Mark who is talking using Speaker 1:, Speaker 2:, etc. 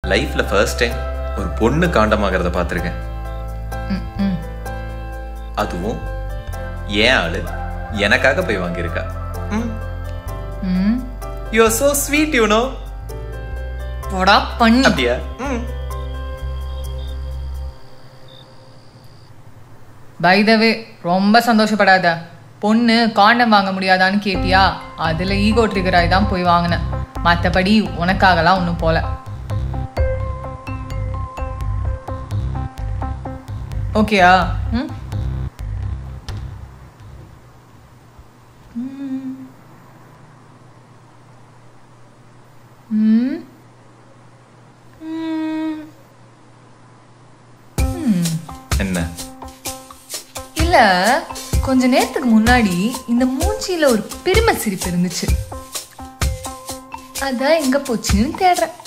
Speaker 1: லைஃப்ல first time ஒரு பொண்ணு காண்டமாகறத பார்த்துருக்கேன்
Speaker 2: ம், ம்.
Speaker 1: அதுவும் ஏன் ஆளு எனக்காக போய் வாங்கியிருக்கா
Speaker 2: hmm.
Speaker 1: You are so sweet you know
Speaker 2: போடா பண்ணி
Speaker 1: அப்படியா ம்
Speaker 2: பைதவே ரொம்ப சந்தோஷப்படாத பொண்ணு காண்டம் வாங்க முடியாதான்னு கேட்டியா அதுல ஈகோ ட்ரிகர் ஆகி தான் போய் வாங்கினேன் மற்றபடி உனக்காகலாம் ஒன்றும் போல ஓகேயா ம் ம் ம் ம்
Speaker 1: என்ன
Speaker 2: இல்ல கொஞ்ச நேரத்துக்கு முன்னாடி இந்த மூஞ்சியில ஒரு பெருமை சிரிப்பு இருந்துச்சு அதான் எங்க போச்சுன்னு தேடுறேன்